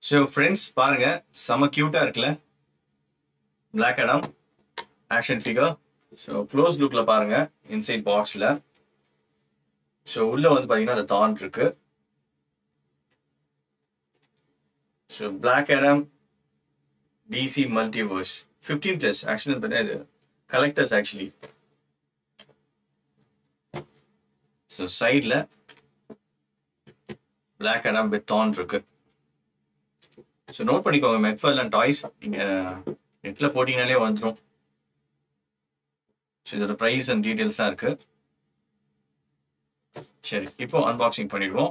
so friends பாருங்க செம க்யூட்டாக இருக்குல்ல பிளாக் அடம் ஆக்ஷன் ஃபிகர் ஸோ க்ளோஸ் லுக்கில் பாருங்க இன்சைட் பாக்ஸில் ஸோ உள்ள வந்து பார்த்தீங்கன்னா அந்த தான் இருக்கு so black Adam DC multiverse fifteen plus actually பார்த்தீங்கன்னா இது கலெக்டர்ஸ் ஆக்சுவலி ஸோ சைடில் பிளாக் அடம் வித் ஆன் இருக்கு ஸோ நோட் பண்ணிக்கோங்க மெக்ஃபல் அண்ட் டாய்ஸ் நீங்கள் நெட்டில் போட்டிங்கனாலே வந்துடும் ஸோ இதோட ப்ரைஸ் அண்ட் டீட்டெயில்ஸ்லாம் இருக்கு சரி இப்போ அன்பாக்சிங் பண்ணிடுவோம்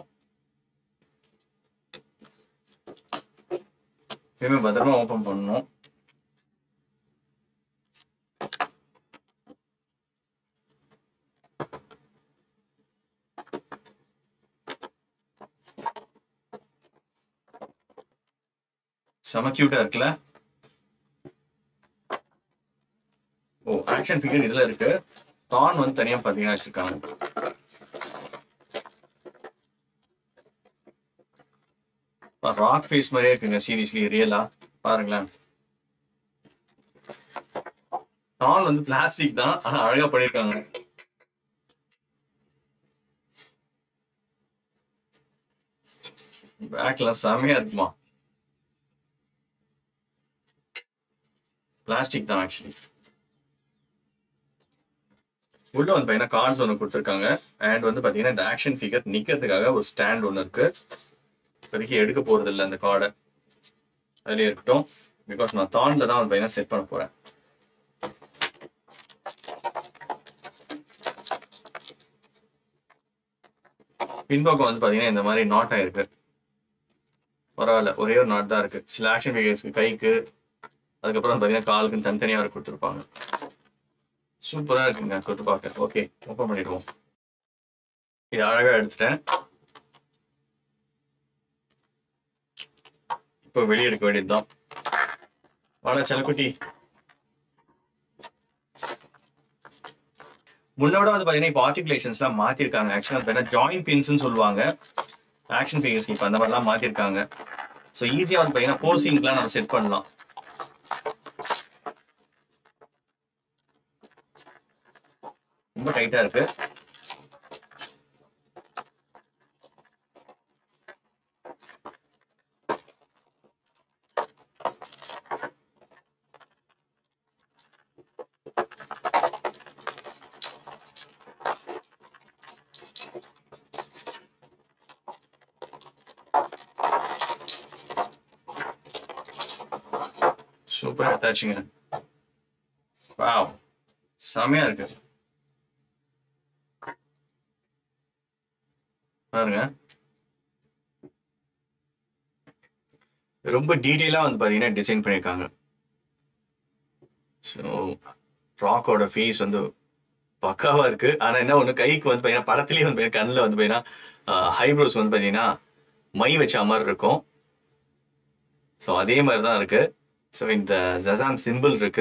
எப்பயுமே பத்திரமா ஓப்பன் பண்ணணும் செம கியூட்டா இருக்குல்ல ஓ ஆக்ஷன் ஃபிகர் இதுல இருக்கு தான் வந்து தனியா பாத்தீங்கன்னா வச்சிருக்காங்க ராக் ஃபேஸ் மாதிரியே இருக்குங்க சீரியஸ்லி ரியலா பாருங்களேன் தான் வந்து பிளாஸ்டிக் தான் ஆனா அழகா பண்ணிருக்காங்க பேக்ல செமையா இருக்குமா பிளாஸ்டிக் தான் ஆக்சுவலி உள்ள வந்து பார்த்தீங்கன்னா கார்ட்ஸ் ஒன்று கொடுத்துருக்காங்க அண்ட் வந்து பார்த்தீங்கன்னா இந்த ஆக்ஷன் ஃபிகர் நிற்கிறதுக்காக ஒரு ஸ்டாண்ட் ஒன்று இருக்கு இப்போதைக்கு எடுக்க போறது இல்லை அந்த கார்டை அதுலேயே இருக்கட்டும் பிகாஸ் நான் தாண்டில் தான் வந்து பார்த்தீங்கன்னா செட் பண்ண போறேன் பின்பக்கம் வந்து பார்த்தீங்கன்னா இந்த மாதிரி நாட் ஆயிருக்கு பரவாயில்ல ஒரே ஒரு நாட் தான் இருக்கு சில ஆக்ஷன் ஃபிகர்ஸ்க்கு கைக்கு அதுக்கப்புறம் பார்த்தீங்கன்னா காலுக்கு தனித்தனியாக வர கொடுத்துருப்பாங்க சூப்பராக இருக்குங்க கொடுத்து பார்க்க ஓகே ஓப்பன் பண்ணிடுவோம் இது அழகாக எடுத்துட்டேன் இப்போ வெளியே எடுக்க வேண்டியதுதான் வாடா செலக்குட்டி முன்னோட வந்து பார்த்தீங்கன்னா இப்போ ஆர்டிகுலேஷன்ஸ்லாம் மாற்றிருக்காங்க ஆக்சுவலாக பார்த்தீங்கன்னா ஜாயின் பின்ஸ்னு சொல்லுவாங்க ஆக்ஷன் ஃபிகர்ஸ் இப்போ அந்த மாதிரிலாம் மாற்றிருக்காங்க ஸோ ஈஸியாக வந்து பார்த்தீங்கன்னா போசிங்லாம் நம்ம செட் பண்ணலாம் ரொம்ப டைட்டா இருக்கு சூப்பரா எடுத்தாச்சுங்க வாவ் செமையா இருக்கு பாருங்க ரொம்ப டீட்டெயிலாக வந்து பார்த்தீங்கன்னா டிசைன் பண்ணியிருக்காங்க ஸோ ராக்கோட ஃபேஸ் வந்து பக்காவாக இருக்கு ஆனால் என்ன ஒன்று கைக்கு வந்து பார்த்தீங்கன்னா படத்துலேயே வந்து பார்த்தீங்கன்னா கண்ணில் வந்து பார்த்தீங்கன்னா ஹைப்ரோஸ் வந்து பார்த்தீங்கன்னா மை வச்ச மாதிரி இருக்கும் ஸோ அதே மாதிரி தான் இருக்கு ஸோ இந்த ஜசாம் சிம்பிள் இருக்கு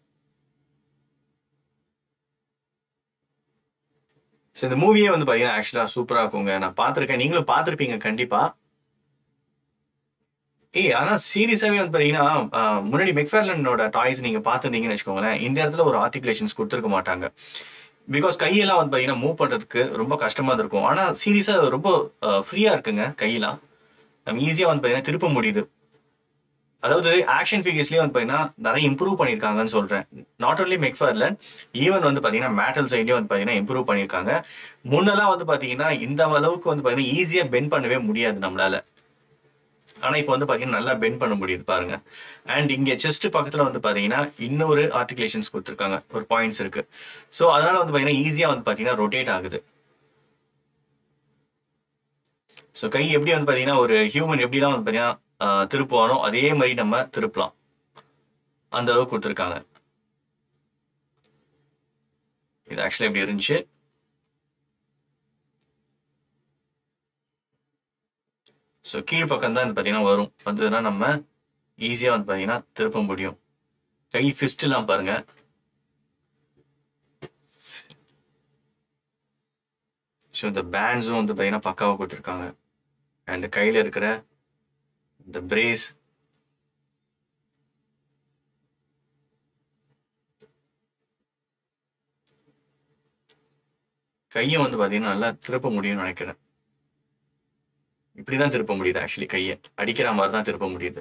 ஸோ இந்த மூவியே வந்து பார்த்தீங்கன்னா ஆக்சுவலாக சூப்பராக இருக்குங்க நான் பார்த்துருக்கேன் நீங்களும் பார்த்துருப்பீங்க கண்டிப்பாக ஏய் ஆனால் சீரியஸாகவே வந்து பார்த்தீங்கன்னா ஆஹ், முன்னாடி மெக்ஃபேர்லனோட டாய்ஸ் நீங்கள் பார்த்துருந்தீங்கன்னு வச்சுக்கோங்களேன் இந்த இடத்துல ஒரு ஆர்டிகுலேஷன்ஸ் கொடுத்துருக்க மாட்டாங்க பிகாஸ் கையெல்லாம் வந்து பார்த்தீங்கன்னா மூவ் பண்ணுறதுக்கு ரொம்ப கஷ்டமாக இருக்கும் ஆனால் சீரியஸாக ரொம்ப ஃப்ரீயாக இருக்குங்க கையெல்லாம் நம்ம ஈஸியாக வந்து பார்த்தீங்கன்னா திருப்ப முடியுது அதாவது ஆக்ஷன் ஃபிகர்ஸ்லயே வந்து பாத்தீங்கன்னா நிறைய இம்ப்ரூவ் பண்ணிருக்காங்கன்னு சொல்றேன் நாட் only மெக்ஃபர்லன் ஈவன் வந்து பாத்தீங்கன்னா மேட்டல் சைட்லயும் வந்து பாத்தீங்கன்னா இம்ப்ரூவ் பண்ணிருக்காங்க முன்னெல்லாம் வந்து பாத்தீங்கன்னா இந்த அளவுக்கு வந்து பாத்தீங்கன்னா ஈஸியா பெண்ட் பண்ணவே முடியாது நம்மளால ஆனா இப்போ வந்து பாத்தீங்கன்னா நல்லா பெண்ட் பண்ண முடியுது பாருங்க அண்ட் இங்க செஸ்ட் பக்கத்துல வந்து பாத்தீங்கன்னா இன்னொரு ஆர்டிகுலேஷன்ஸ் கொடுத்துருக்காங்க ஒரு பாயிண்ட்ஸ் இருக்கு ஸோ அதனால வந்து பாத்தீங்கன்னா ஈஸியா வந்து பாத்தீங்கன்னா ரொட்டேட் ஆகுது ஸோ கை எப்படி வந்து பாத்தீங்கன்னா ஒரு ஹியூமன் எப்படிலாம் வந்து பாத்தீங்கன்னா ஆஹ், திருப்புவானோ அதே மாதிரி நம்ம திருப்பலாம் அந்த அளவுக்கு கொடுத்துருக்காங்க இது ஆக்சுவலி எப்படி இருந்துச்சு ஸோ கீழ் பக்கம் தான் வந்து பார்த்தீங்கன்னா வரும் வந்ததுன்னா நம்ம ஈஸியாக வந்து பார்த்தீங்கன்னா திருப்ப முடியும் கை ஃபிஸ்ட்லாம் பாருங்க ஸோ இந்த பேண்ட்ஸும் வந்து பார்த்தீங்கன்னா பக்காவாக கொடுத்துருக்காங்க அண்ட் கையில் இருக்கிற இந்த பிரேஸ் கையை வந்து பாத்தீங்கன்னா நல்லா திருப்ப முடியும்னு நினைக்கிறேன் இப்படிதான் திருப்ப முடியுது ஆக்சுவலி கையை அடிக்கிற மாதிரி தான் திருப்ப முடியுது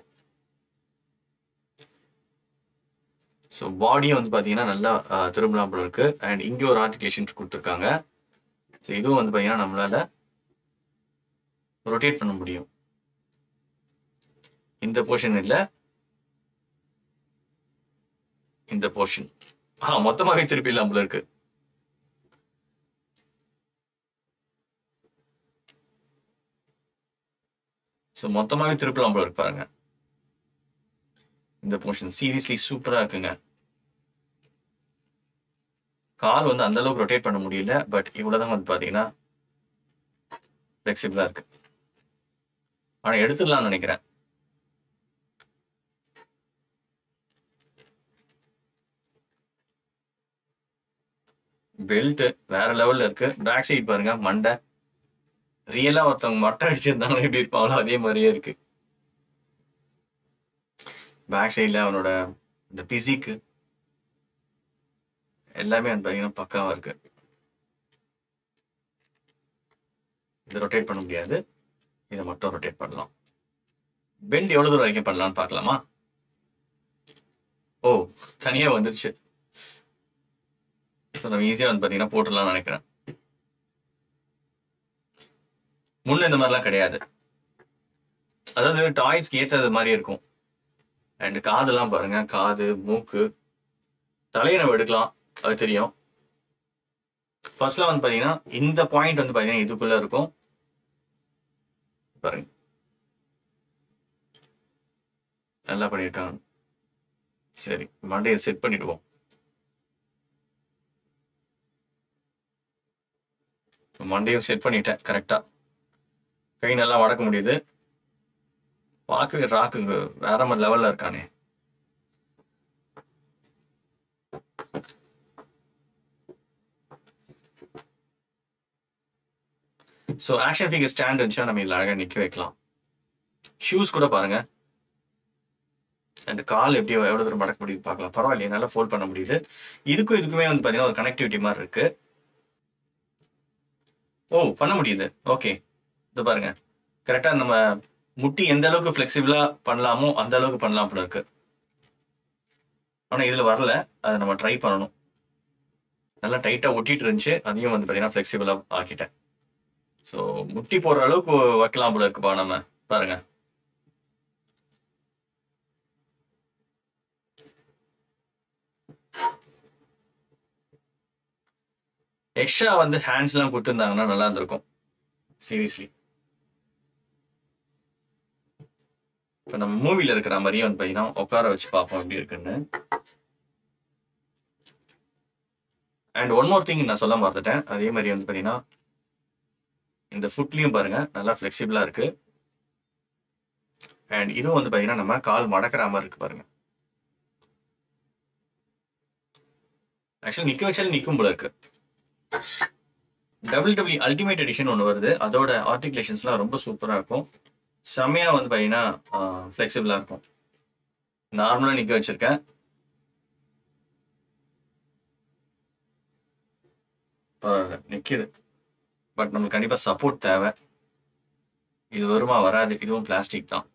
ஸோ பாடியும் வந்து பார்த்தீங்கன்னா நல்லா திரும்பலாம் போல இருக்கு அண்ட் இங்கே ஒரு ஆர்டிகுலேஷன் கொடுத்துருக்காங்க ஸோ இதுவும் வந்து பார்த்தீங்கன்னா நம்மளால ரொட்டேட் பண்ண முடியும் இந்த போர்ஷன் இல்லை இந்த போர்ஷன் ஆ மொத்தமாகவே திருப்பிடலாம் போல இருக்கு ஸோ மொத்தமாகவே திருப்பலாம் போல இருக்கு பாருங்க இந்த போர்ஷன் சீரியஸ்லி சூப்பரா இருக்குங்க கால் வந்து அந்த அளவுக்கு ரொட்டேட் பண்ண முடியல பட் இவ்வளவுதான் வந்து பாத்தீங்கன்னா ஃபிளெக்சிபிளா இருக்கு ஆனா எடுத்துடலாம்னு நினைக்கிறேன் பெல்ட் வேற லெவல்ல இருக்கு பேக் சைட் பாருங்க மண்டை ரியலா ஒருத்தவங்க மொட்டை அடிச்சிருந்தாலும் எப்படி இருப்பாங்களோ அதே மாதிரியே இருக்கு பேக் சைடில் அவனோட இந்த பிசிக்கு எல்லாமே வந்து பார்த்தீங்கன்னா பக்காவாக இருக்கு இதை ரொட்டேட் பண்ண முடியாது இதை மட்டும் ரொட்டேட் பண்ணலாம் பெண்ட் எவ்வளோ தூரம் வரைக்கும் பண்ணலாம்னு பார்க்கலாமா ஓ தனியாக வந்துருச்சு ஸோ நம்ம ஈஸியாக வந்து பார்த்தீங்கன்னா போட்டுடலாம்னு நினைக்கிறேன் முன்ன இந்த மாதிரிலாம் கிடையாது அதாவது டாய்ஸ்க்கு ஏற்றது மாதிரி இருக்கும் அண்ட் காதெல்லாம் பாருங்க காது மூக்கு தலையை நம்ம எடுக்கலாம் அது தெரியும் ஃபர்ஸ்ட்ல வந்து பாத்தீங்கன்னா இந்த பாயிண்ட் வந்து பாத்தீங்கன்னா இதுக்குள்ள இருக்கும் பாருங்க நல்லா பண்ணியிருக்காங்க சரி மண்டையை செட் பண்ணிடுவோம் மண்டையும் செட் பண்ணிட்டேன் கரெக்டா கை நல்லா வடக்க முடியுது பார்க்கவே ராக்கு வேற மாதிரி லெவல்ல இருக்கானே ஸோ ஆக்ஷன் ஃபிகர் ஸ்டாண்ட் இருந்துச்சுன்னா நம்ம இதில் அழகாக நிற்க வைக்கலாம் ஷூஸ் கூட பாருங்க அண்ட் கால் எப்படி எவ்வளோ தூரம் மடக்க முடியுது பார்க்கலாம் பரவாயில்லையே நல்லா ஃபோல்ட் பண்ண முடியுது இதுக்கும் இதுக்குமே வந்து பார்த்தீங்கன்னா ஒரு கனெக்டிவிட்டி மாதிரி இருக்கு ஓ பண்ண முடியுது ஓகே இது பாருங்க கரெக்டாக நம்ம முட்டி எந்த அளவுக்கு ஃப்ளெக்சிபிளா பண்ணலாமோ அந்த அளவுக்கு பண்ணலாம் போல இருக்கு ஆனா இதுல வரல அதை நம்ம ட்ரை பண்ணணும் நல்லா டைட்டா ஒட்டிட்டு இருந்துச்சு அதையும் வந்து பாத்தீங்கன்னா ஃப்ளெக்சிபிளா ஆக்கிட்டேன் ஸோ முட்டி போடுற அளவுக்கு வைக்கலாம் போல இருக்குப்பா நம்ம பாருங்க எக்ஸ்ட்ரா வந்து ஹேண்ட்ஸ்லாம் கொடுத்துருந்தாங்கன்னா நல்லா இருந்திருக்கும் சீரியஸ்லி இப்போ நம்ம மூவில இருக்கிற மாதிரியே வந்து பார்த்தீங்கன்னா உட்கார வச்சு பார்ப்போம் எப்படி இருக்குன்னு அண்ட் ஒன் மோர் திங் நான் சொல்ல மறந்துட்டேன் அதே மாதிரி வந்து பார்த்தீங்கன்னா இந்த ஃபுட்லையும் பாருங்க நல்லா ஃப்ளெக்சிபிளா இருக்கு அண்ட் இதுவும் வந்து பார்த்தீங்கன்னா நம்ம கால் மடக்கிற மாதிரி இருக்கு பாருங்க ஆக்சுவலி நிக்க வச்சாலும் நிற்கும் போல இருக்கு டபிள்யூ டபிள்யூ அல்டிமேட் எடிஷன் ஒன்று வருது அதோட ஆர்டிகுலேஷன்ஸ்லாம் ரொம்ப சூப்பராக இருக்கும் செம்மையா வந்து பார்த்தீங்கன்னா ஃப்ளெக்சிபிளாக இருக்கும் நார்மலாக நிற்க வச்சிருக்கேன் பரவாயில்ல நிற்கிது பட் நமக்கு கண்டிப்பாக சப்போர்ட் தேவை இது வருமா வராது இதுவும் பிளாஸ்டிக் தான்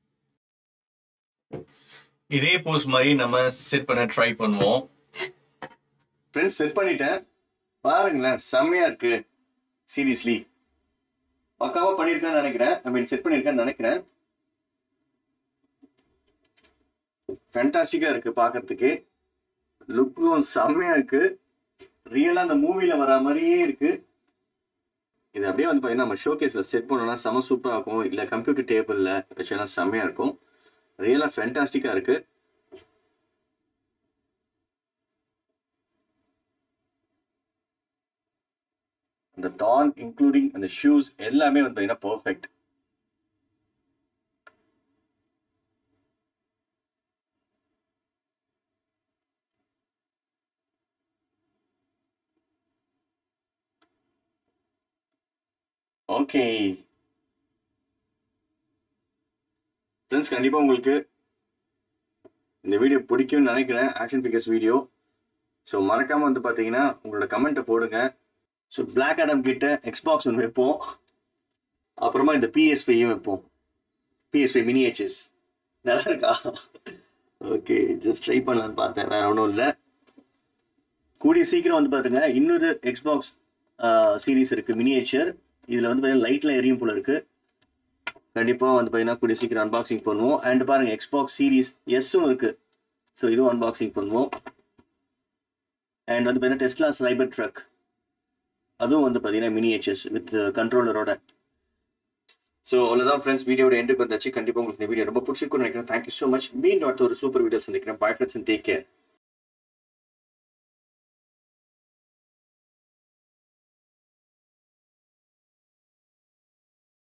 இதே போஸ் மாதிரி நம்ம செட் பண்ண ட்ரை பண்ணுவோம் ஃப்ரெண்ட்ஸ் செட் பண்ணிட்டேன் பாருங்களேன் செம்மையா இருக்கு சீரியஸ்லி பக்காவா பண்ணியிருக்கேன்னு நினைக்கிறேன் ஐ மீன் செட் பண்ணியிருக்கேன்னு நினைக்கிறேன் ஃபேண்டாஸ்டிக்கா இருக்கு பார்க்கறதுக்கு லுக்கும் செம்மையா இருக்கு ரியலா அந்த மூவில வர மாதிரியே இருக்கு இது அப்படியே வந்து பார்த்தீங்கன்னா நம்ம ஷோகேஸ்ல செட் பண்ணோம்னா செம சூப்பராக இருக்கும் இல்லை கம்ப்யூட்டர் டேபிளில் வச்சோன்னா செம்மையா இருக்கும் ரியலாக ஃபேண்டாஸ்டிக்காக இருக்கு அந்த டான் இன்க்ளூடிங் அந்த ஷூஸ் எல்லாமே வந்து பார்த்தீங்கன்னா பர்ஃபெக்ட் ஓகே ஃப்ரெண்ட்ஸ் கண்டிப்பாக உங்களுக்கு இந்த வீடியோ பிடிக்கும்னு நினைக்கிறேன் ஆக்ஷன் ஃபிகர்ஸ் வீடியோ ஸோ மறக்காமல் வந்து பார்த்தீங்கன்னா உங்களோட கமெண்ட்டை போடுங்க ஸோ பிளாக் ஆடம் கிட்ட எக்ஸ்பாக்ஸ் ஒன்று வைப்போம் அப்புறமா இந்த பிஎஸ்ஃபையும் வைப்போம் பிஎஸ்ஃபை மினியேச்சர்ஸ் நல்லா இருக்கா ஓகே ஜஸ்ட் ட்ரை பண்ணலான்னு பார்த்தேன் வேற ஒன்றும் இல்லை கூடிய சீக்கிரம் வந்து பாருங்க இன்னொரு எக்ஸ்பாக்ஸ் சீரிஸ் இருக்கு மினியேச்சர் இதில் வந்து பார்த்தீங்கன்னா லைட்ல எரியும் போல இருக்கு கண்டிப்பாக வந்து பார்த்தீங்கன்னா கூடிய சீக்கிரம் அன்பாக்சிங் பண்ணுவோம் அண்ட் பாருங்க எக்ஸ்பாக்ஸ் சீரிஸ் எஸ்ஸும் இருக்கு ஸோ இதுவும் அன்பாக்சிங் பண்ணுவோம் அண்ட் வந்து பார்த்தீங்கன்னா டெஸ்லா ஸ்லைபர் ட்ரக் அதுவும் வந்து பார்த்தீங்கன்னா மினியேச்சர்ஸ் வித் கண்ட்ரோலரோட ஸோ அவ்வளோதான் ஃப்ரெண்ட்ஸ் வீடியோட எண்டுக்கு வந்தாச்சு கண்டிப்பாக உங்களுக்கு இந்த வீடியோ ரொம்ப பிடிச்சிருக்கும்னு நினைக்கிறேன் தேங்க்யூ ஸோ மச் மீண்டும் அடுத்த ஒரு சூப்பர் வீடியோ சந்திக்கிறேன் பாய் ஃப்ரெண்ட்ஸ் டேக் கேர்